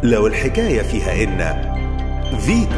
لو الحكاية فيها إن فيتو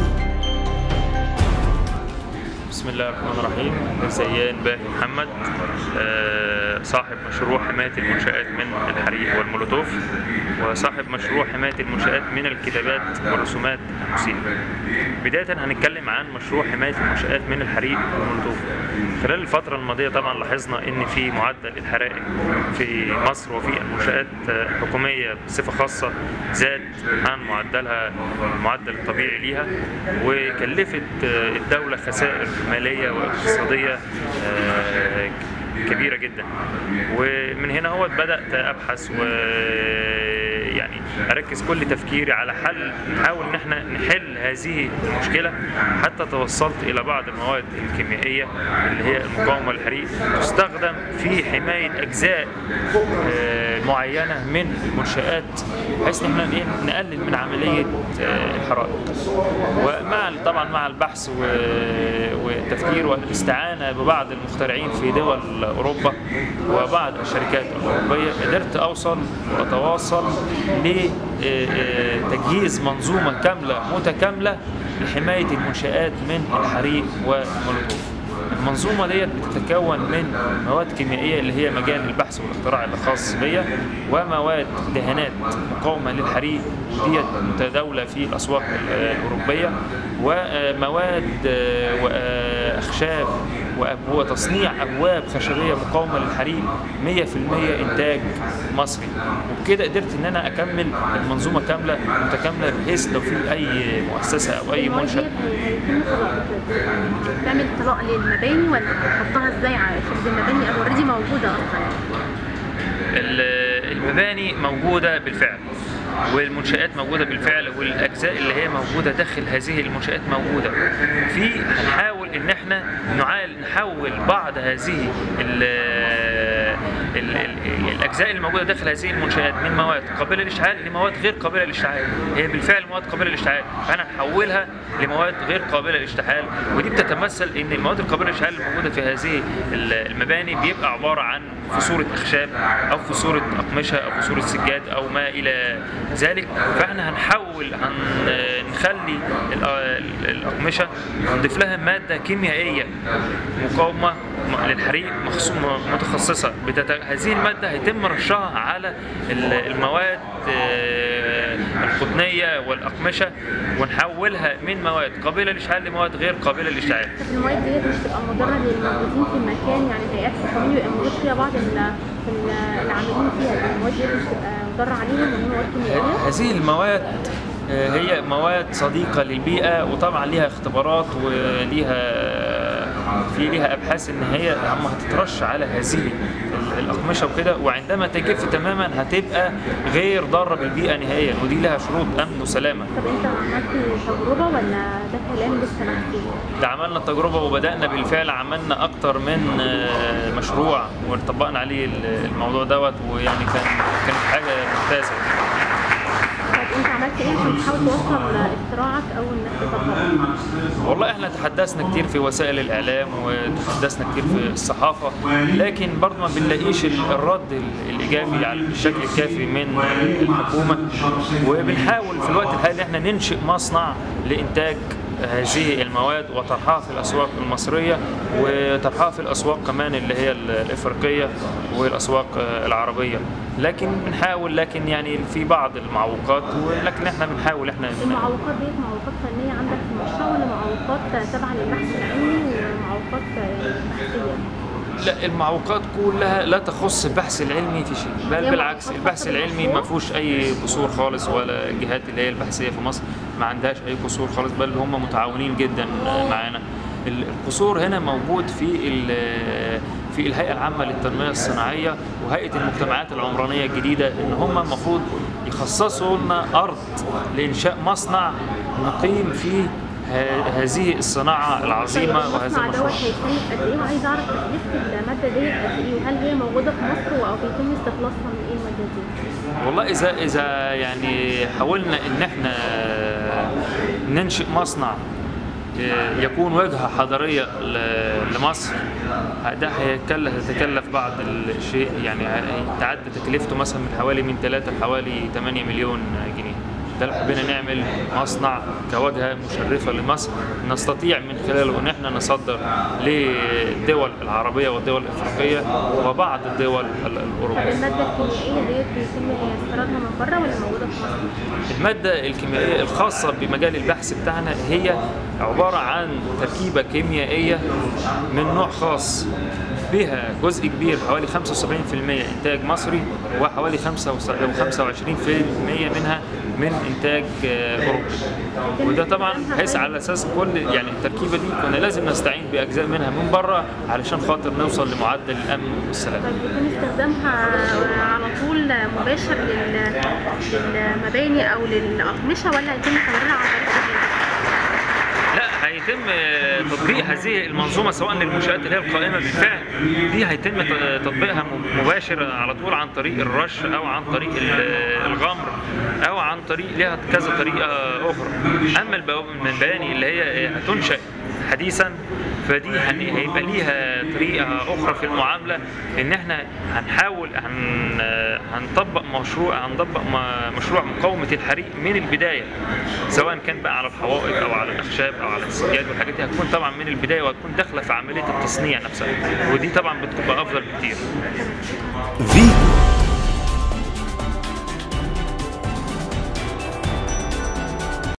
بسم الله الرحمن الرحيم زيان باهي محمد آه، صاحب مشروع حماية المنشآت من الحريق والمولوتوف وصاحب مشروع حماية المنشآت من الكتابات والرسومات المسيئة بداية هنتكلم عن مشروع حماية المنشآت من الحريق والمولوتوف خلال الفترة الماضية طبعا لاحظنا ان في معدل الحرائق في مصر وفي المنشآت الحكومية بصفة خاصة زاد عن معدلها المعدل الطبيعي ليها وكلفت الدولة خسائر مالية واقتصادية آه، كبيرة جدا ومن هنا هو بدأت أبحث و يعني أركز كل تفكيري على حل نحاول إن احنا نحل هذه المشكلة حتى توصلت إلى بعض المواد الكيميائية اللي هي المقاومة للحريق تستخدم في حماية أجزاء آه، معينة من المنشآت بحيث إن احنا إيه نقلل من عملية آه، الحرائق ومع طبعا مع البحث و- والتفكير والاستعانة ببعض المخترعين في دول أوروبا وبعض الشركات الأوروبية قدرت أوصل وأتواصل لتجهيز منظومة كاملة متكاملة لحماية المنشآت من الحريق والمولوتوف المنظومة ديت بتتكون من مواد كيميائية اللي هي مجال البحث والاختراع الخاص بيا ومواد دهانات مقاومة للحريق وديت متداولة في الأسواق الأوروبية ومواد آه، وأخشاب وأب- وتصنيع أبواب خشبية مقاومة للحريق 100% إنتاج مصري وبكده قدرت إن أنا أكمل المنظومة كاملة متكاملة بحيث لو في أي مؤسسة أو أي منشأ هيتم طلاق- تعمل طلاق للمباني ولا تحطها ازاي على في المباني او اوريدي موجوده اصلا ال- المباني موجودة بالفعل والمنشآت موجودة بالفعل والأجزاء اللي هي موجودة داخل هذه المنشآت موجودة في هنحاول إن احنا نعال نحول بعض هذه ال ال ال الأجزاء اللي موجودة داخل هذه المنشآت من مواد قابلة للإشعال لمواد غير قابلة للإشعال هي بالفعل مواد قابلة للإشعال فأنا هنحولها لمواد غير قابلة للاشتعال ودي بتتمثل إن المواد القابلة للإشعال الموجودة في هذه ال- المباني بيبقى عبارة عن في صورة أخشاب أو في صورة أقمشة أو في صورة سجاد أو ما إلى ذلك فإحنا هنحول هنخلي الأقمشة نضيف لها مادة كيميائية مقاومة م- للحريق مخصوص متخصصة بتت... هذه المادة هيتم رشها على ال- المواد آه، القطنية والأقمشة ونحولها من مواد قابلة للإشعال لمواد غير قابلة للإشعال طب المواد ديت مش تبقى مضره للموجودين في المكان يعني الهيئات الحكوميه بيبقى موجود فيها بعض ال- ال- العاملين فيها المواد ديت مش تبقى مضره عليهم وهي مواد كيميائيه هذه المواد آه، هي مواد صديقة للبيئة وطبعا ليها اختبارات وليها في ليها ابحاث ان هي عم هتترش على هذه ال- الاقمشه وكده وعندما تجف تماما هتبقى غير ضاره بالبيئه نهائيا ودي لها شروط امن وسلامه طب انت عملت تجربه ولا ده كلام لسه مكتوب؟ ده عملنا التجربه وبدانا بالفعل عملنا اكتر من آه، مشروع وطبقنا عليه ال- الموضوع دوت ويعني كان كانت حاجه ممتازه طب انت عملت ايه عشان تحاول توصل اختراعك او انك تطبقه؟ والله احنا تحدثنا كتير في وسائل الاعلام وتحدثنا كتير في الصحافه لكن برضه ما بنلاقيش ال- الرد ال- الايجابي على الشكل الكافي من الحكومه وبنحاول في الوقت الحالي احنا ننشئ مصنع لانتاج هذه المواد وطرحها في الاسواق المصريه وطرحها في الاسواق كمان اللي هي ال- الافريقيه والاسواق آه، العربيه لكن بنحاول لكن يعني في بعض المعوقات ولكن احنا بنحاول احنا المعوقات ديت معوقات فنيه عندك في المشروع ولا معوقات تابعه للبحث العلمي ومعوقات بحثيه؟ لا المعوقات كلها لا تخص البحث العلمي في شيء بل هي بالعكس معوقات البحث خاصة العلمي بالمشروع؟ ما فيهوش اي قصور خالص ولا الجهات اللي هي البحثيه في مصر ما عندهاش اي قصور خالص بل هم متعاونين جدا معانا ال- القصور هنا موجود في ال- في الهيئه العامه للتنميه الصناعيه وهيئه المجتمعات العمرانيه الجديده ان هم المفروض يخصصوا لنا ارض لانشاء مصنع نقيم فيه ه- هذه الصناعه العظيمه طيب وهذا المصنع دوت المشروع هيكلف قد ايه وعايز اعرف تكلفه الماده ديت قد ايه وهل هي موجوده في مصر او بيتم استخلاصها من ايه الماده دي؟ والله اذا اذا يعني حاولنا ان احنا ننشئ مصنع يكون وجهه حضاريه ل- لمصر ده هيكلف يتكلف بعض الشيء يعني هيتعدى تكلفته مثلا من حوالي من 3 لحوالي 8 مليون جنيه ده لو حبينا نعمل مصنع كواجهه مشرفه لمصر نستطيع من خلاله ان احنا نصدر للدول العربيه والدول الافريقيه وبعض الدول ال- طب الاوروبيه. الماده الكيميائيه ديت بيتم استيرادها من بره ولا موجوده في مصر؟ المادة الكيميائية الخاصة بمجال البحث بتاعنا هي عبارة عن تركيبة كيميائية من نوع خاص بها جزء كبير حوالي 75% إنتاج مصري وحوالي 25% منها من إنتاج آه، أوروبي وده طبعا بحيث على أساس كل يعني التركيبة دي كنا لازم نستعين بأجزاء منها من بره علشان خاطر نوصل لمعدل الأمن والسلام طيب بيكون استخدامها على طول مباشر لل- للمباني او للاقمشه ولا هيتم تمريرها عن طريق الجهاز؟ لا هيتم آه، تطبيق هذه المنظومه سواء للمنشات اللي هي القائمه بالفعل دي هيتم ت- تطبيقها م- مباشر على طول عن طريق الرش او عن طريق ال- الغمر او عن طريق لها كذا طريقه اخرى اما البواب- المباني اللي هي هتنشا حديثا فدي هن- هيبقى ليها طريقه اخرى في المعامله ان احنا هنحاول هن هنطبق مشروع هنطبق م- مشروع مقاومه الحريق من البدايه سواء كان بقى على الحوائط او على الاخشاب او على السجاد والحاجات دي هتكون طبعا من البدايه وهتكون داخله في عمليه التصنيع نفسها ودي طبعا بتبقى افضل بكتير فيتو